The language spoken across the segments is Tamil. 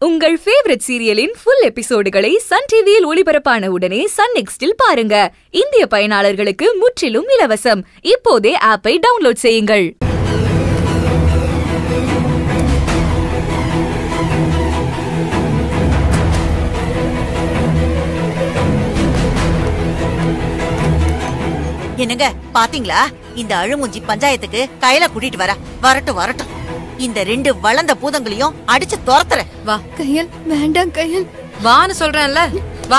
உங்கள் ஃபேவரட் சீரியலின் ஃபுல் எபிசோடுகளை சன் டிவியில் ஒளிபரப்பான உடனே சன் நெக்ஸ்டில் பாருங்க இந்திய பயனாளர்களுக்கு முற்றிலும் இலவசம் இப்போதே ஆப்பை டவுன்லோட் செய்யுங்கள் என்னங்க பாத்தீங்களா இந்த அழுமூஞ்சி பஞ்சாயத்துக்கு கையில கூட்டிட்டு வர வரட்டும் வரட்டும் இந்த ரெண்டு வளர்ந்த பூதங்களையும் அடிச்சு துரத்துறேன் வா கையல் வேண்டாம் கையல் வான்னு சொல்றேன்ல வா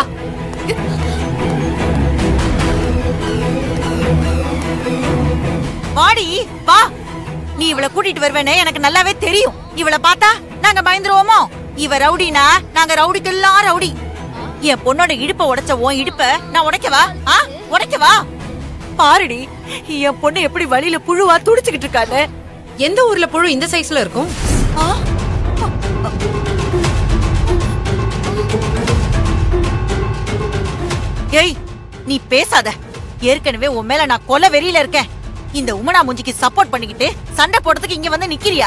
வாடி வா நீ இவள கூட்டிட்டு வருவேன்னு எனக்கு நல்லாவே தெரியும் இவள பார்த்தா நாங்க பயந்துருவோமோ இவ ரவுடினா நாங்க ரவுடிக்கெல்லாம் ரவுடி என் பொண்ணோட இடுப்ப உடைச்ச உன் இடுப்ப நான் உடைக்கவா ஆ உடைக்கவா பாருடி என் பொண்ணு எப்படி வழியில புழுவா துடிச்சுக்கிட்டு இருக்கான்னு எந்த ஊர்ல புழு இந்த சைஸ்ல இருக்கும் ஆ? ஏய் நீ பேசாத ஏற்கனவே உன் மேல நான் கொலை வெறியில இருக்கேன் இந்த உமனா மூஞ்சிக்கு சப்போர்ட் பண்ணிக்கிட்டு சண்டை போடுறதுக்கு இங்க வந்து நிக்கிறியா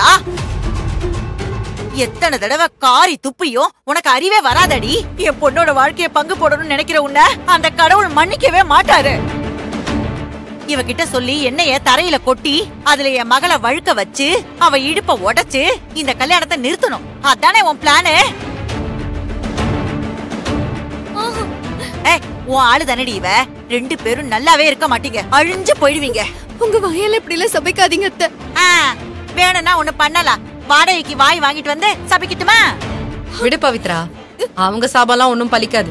எத்தனை தடவை காரி துப்பியும் உனக்கு அறிவே வராதடி என் பொண்ணோட வாழ்க்கைய பங்கு போடணும்னு நினைக்கிற உன்னை அந்த கடவுள் மன்னிக்கவே மாட்டாரு இவகிட்ட சொல்லி எண்ணெய தரையில கொட்டி அதுல என் மகளை வழுக்க வச்சு அவ இடுப்ப உடைச்சு இந்த கல்யாணத்தை நிறுத்தணும் அதானே உன் பிளானு ஏய் உன் ஆளு தானடி இவ ரெண்டு பேரும் நல்லாவே இருக்க மாட்டீங்க அழிஞ்சு போயிடுவீங்க உங்க வாயால இப்படி எல்லாம் சபைக்காதீங்க அத்தை ஆ, வேணும்னா ஒண்ணு பண்ணலாம் வாடகைக்கு வாய் வாங்கிட்டு வந்து சபிக்கட்டுமா விடு பவித்ரா அவங்க சாபம்லாம் ஒன்னும் பலிக்காது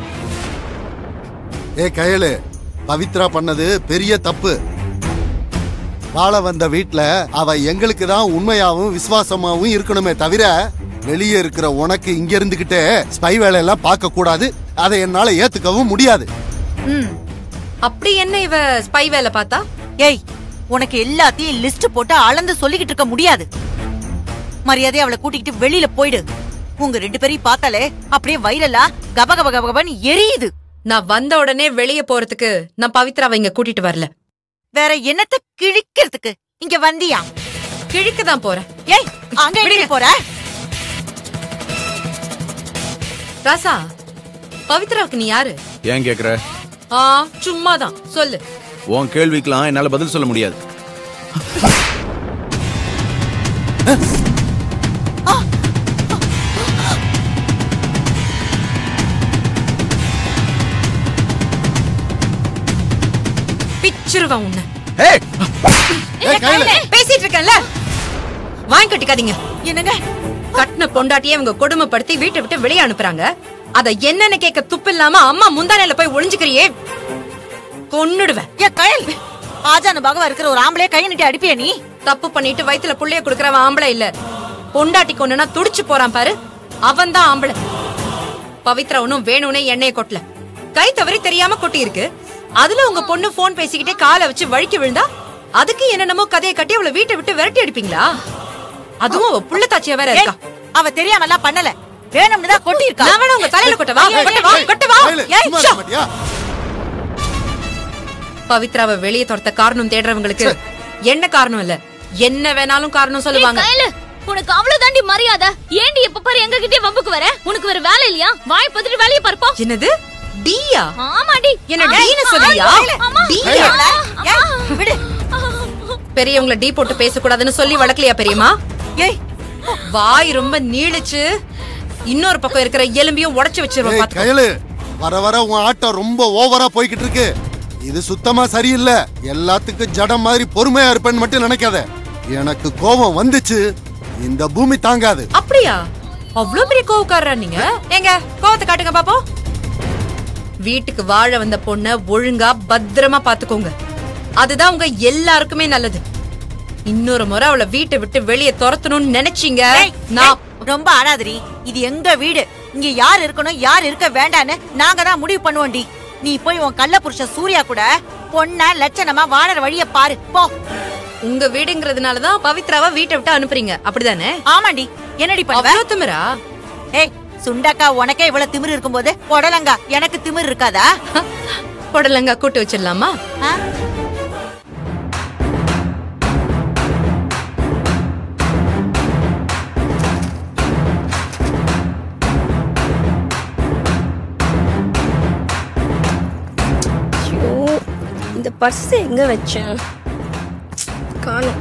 ஏ கயலு பவித்ரா பண்ணது பெரிய தப்பு வாழ வந்த வீட்ல அவ எங்களுக்கு தான் உண்மையாவும் விசுவாசமாவும் இருக்கணுமே தவிர வெளியே இருக்கிற உனக்கு இங்க இருந்துகிட்டே ஸ்பை வேலையெல்லாம் பார்க்க கூடாது அதை என்னால ஏத்துக்கவும் முடியாது ம் அப்படி என்ன இவ ஸ்பை வேலை பார்த்தா ஏய் உனக்கு எல்லாத்தையும் லிஸ்ட் போட்டு அளந்து சொல்லிக்கிட்டு இருக்க முடியாது மரியாதை அவளை கூட்டிக்கிட்டு வெளியில போயிடு உங்க ரெண்டு பேரையும் பார்த்தாலே அப்படியே வைரலா கப கப கப கபன்னு எரியுது நான் வந்த உடனே வெளிய போறதுக்கு நான் பவித்ராவை இங்க கூட்டிட்டு வரல வேற என்னத்த கிழிக்கிறதுக்கு இங்க வந்தியா கிழக்கு தான் போறேன் ஏய் அங்க எங்க போற ராசா பவித்ராவுக்கு நீ யாரு ஏன் கேக்குற ஆ சும்மாதான் சொல்லு உன் கேள்விக்கெல்லாம் என்னால பதில் சொல்ல முடியாது பிச்சிருவேன் உன்னை ஏய் ஏ கயலு பேசிட்டு இருக்கேன்ல வாங்கி கட்டிக்காதீங்க என்னங்க கட்டின பொண்டாட்டியே இவங்க கொடுமைப்படுத்தி வீட்டை விட்டு வெளியே அனுப்புறாங்க அத என்னன்னு கேட்க துப்பு இல்லாம அம்மா முந்தானையில போய் ஒளிஞ்சுக்கிறியே கொன்னுடுவேன் ஏன் கயல் ஆஜானு பாகவா இருக்கிற ஒரு ஆம்பளைய கை நீட்டி அடிப்பியா நீ தப்பு பண்ணிட்டு வயித்துல புள்ளைய குடுக்கறவன் ஆம்பளை இல்ல பொண்டாட்டி கொண்டுனா துடிச்சு போறான் பாரு அவன் தான் ஆம்பளை பவித்ரா ஒன்னும் வேணும்னே எண்ணெய கொட்டல கை தவறி தெரியாம கொட்டி இருக்கு அதுல உங்க பொண்ணு போன் பேசிக்கிட்டே காலை வச்சு வழுக்கி விழுந்தா அதுக்கு என்னென்னமோ கதையை கட்டி அவளை வீட்டை விட்டு விரட்டி அடிப்பீங்களா அதுவும் அவ புள்ள தாச்சியா வேற ஏய், இருக்கா அவ தெரியாமலாம் பண்ணல வேணும்னு தான் கொட்டி இருக்கா நான் வேணா உங்க தலையில கொட்டவா கொட்டவா கொட்டவா கயலு, ஏய், சும்மா ச்சோ. இருக்க மாட்டியா? பவித்ராவை வெளியே துரத்த காரணம் தேடுறவங்களுக்கு என்ன காரணம் இல்ல என்ன வேணாலும் காரணம் சொல்லுவாங்க கையில உனக்கு அவ்வளவு தாண்டி மரியாதை ஏண்டி எப்ப பாரு எங்க கிட்டே வம்புக்கு வர உனக்கு வேற வேலை இல்லையா வாய் பத்திட்டு வேலையை பார்ப்போம் என்னது டீயா ஆமாடி என்ன ஆ, டீன்னு ஆ, சொல்றியா ஆமா. டீயா ஏய், விடு பெரியவங்கள டீ போட்டு பேசக்கூடாதுன்னு சொல்லி வளர்க்கலையா பெரியம்மா ஏய் வாய் ரொம்ப நீளிச்சு இன்னொரு பக்கம் இருக்கிற எலும்பியும் உடைச்சு வச்சிருவோம் ஏய் பாத்துக்கோ கயலு வர வர உன் ஆட்டம் ரொம்ப ஓவரா போய்கிட்டு இருக்கு இது சுத்தமா சரியில்லை எல்லாத்துக்கும் ஜடம் மாதிரி பொறுமையா இருப்பேன்னு மட்டும் நினைக்காத எனக்கு கோபம் வந்துச்சு இந்த பூமி தாங்காது அப்படியா அவ்வளவு பெரிய கோவக்காரரா நீங்க எங்க கோவத்தை காட்டுங்க பாப்போம் வீட்டுக்கு வாழ வந்த பொண்ண ஒழுங்கா பத்திரமா பாத்துக்கோங்க அதுதான் உங்க எல்லாருக்குமே நல்லது இன்னொரு முறை அவளை வீட்டை விட்டு வெளியே துரத்தணும்னு நினைச்சீங்க ஏய், நான் ஏய், ரொம்ப அழாதடி இது எங்க வீடு இங்க யார் இருக்கணும் யார் இருக்க வேண்டான்னு நாங்க தான் முடிவு பண்ணுவோம்டி நீ போய் உன் கள்ள புருஷன் சூர்யா கூட பொண்ண லட்சணமா வாழற வழிய பாரு போ உங்க வீடுங்கிறதுனாலதான் பவித்ராவை வீட்டை விட்டு அனுப்புறீங்க அப்படிதானே ஆமாண்டி என்னடி பண்ணுவ அவ்வளவு திமிரா ஏய் சுண்டக்கா உனக்கே இவ்வளவு திமிரு இருக்கும்போது புடலங்கா எனக்கு திமிரு இருக்காதா புடலங்கா கூட்டு வச்சிடலாமா ஆ? பர்ஸ் எங்க வச்சேன் காணும்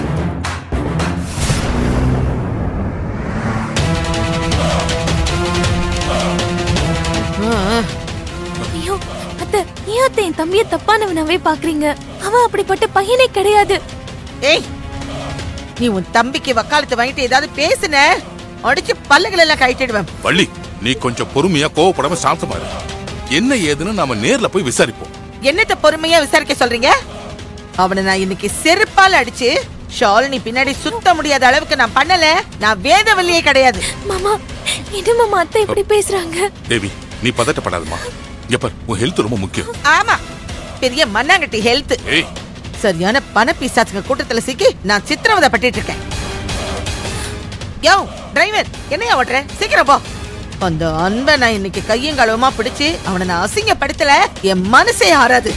ஐயோ அத்தை ஏன் அத்தை என் தம்பிய தப்பானவனாவே பாக்குறீங்க அவன் அப்படிப்பட்ட பையனே கிடையாது ஏய் நீ உன் தம்பிக்கு வக்காலத்து வாங்கிட்டு ஏதாவது பேசுன அடிச்சு பல்லுகள் எல்லாம் கழட்டிடுவேன் வள்ளி நீ கொஞ்சம் பொறுமையா கோவப்படாம சாந்தமா இரு என்ன ஏதுன்னு நாம நேர்ல போய் விசாரிப்போம் என்னத்த பொறுமையா விசாரிக்க சொல்றீங்க அவனை நான் இன்னைக்கு செருப்பால அடிச்சு ஷாலினி பின்னாடி சுத்த முடியாத அளவுக்கு நான் பண்ணல நான் வேதவல்லியே கிடையாது மாமா என்ன மாமா அத்தை இப்படி பேசுறாங்க தேவி நீ பதட்டப்படாதம்மா இங்க பார் உன் ஹெல்த் ரொம்ப முக்கியம் ஆமா பெரிய மண்ணாங்கட்டி ஹெல்த் ஏய் சரியான பண பிசாசுங்க கூட்டத்துல சிக்கி நான் சித்திரவதை பட்டுட்டு இருக்கேன் யோ டிரைவர் என்னையா ஓட்டுற சீக்கிரம் போ அந்த அன்பை நான் இன்னைக்கு கையும் களவுமா பிடிச்சு அவனை நான் அசிங்கப்படுத்தல என் மனசே ஆறாது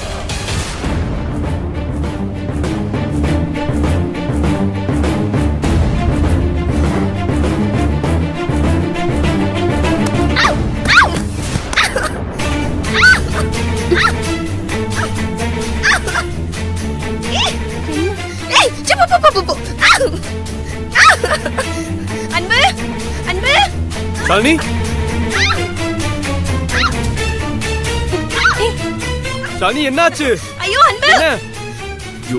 ஏய் சி, போ, போ, போ, போ, போ. அன்பு அன்பு ஷாலினி ஷாலினி என்னாச்சு ஐயோ அன்பு என்ன ஐயோ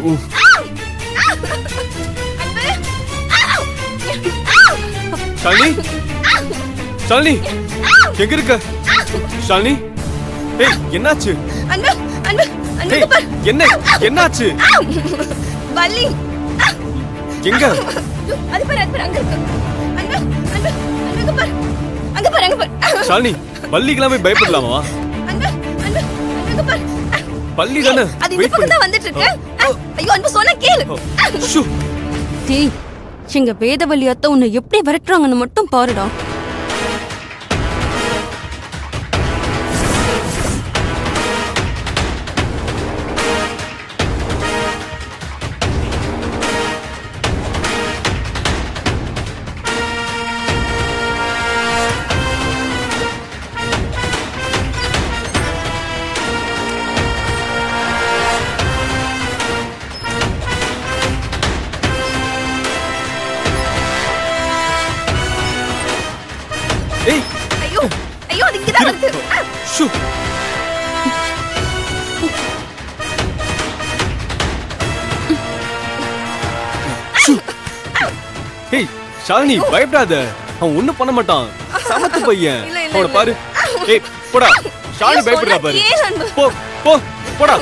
ஷாலினி ஷாலினி எங்க இருக்க ஷாலினி ஏய் என்னாச்சு அன்பு அன்பு அன்பு ஏய் இங்க பாரு. என்ன என்னாச்சு வள்ளி எங்க அது பாரு அது பாரு அங்க இருக்கு அன்பு அன்பு அன்பு இங்க பாரு அங்க பாரு அங்க பாரு ஷாலினி பள்ளிக்கெல்லாம் போய் பயப்படலாமா அன்பு அன்பு அன்பு இங்க பாரு பள்ளி தானே அது இந்த வெயிட் பக்கம் பண்ணு தான் வந்துட்டு இருக்கு ஐயோ அன்பு சொன்னா கேளு ஷூ டேய் எங்க வேதவல்லி அத்தை உன்னை எப்படி விரட்டுறாங்கன்னு மட்டும் பாருடா ஏய் ஐயோ ஐயோ அது இங்க தான் வருது ஷூ ஷூ. ஏய் ஷாலினி பயப்படாத அவன் ஒண்ணும் பண்ண மாட்டான் சமத்து பையன் இல்ல, இல்ல, அவனை இல்ல. பாரு ஏய் போடா ஷாலினி ஐயோ, பயப்படுறா சொன்னா பாரு கேளு அன்பு. போ போ போடா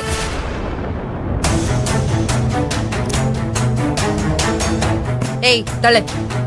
ஏய் தலை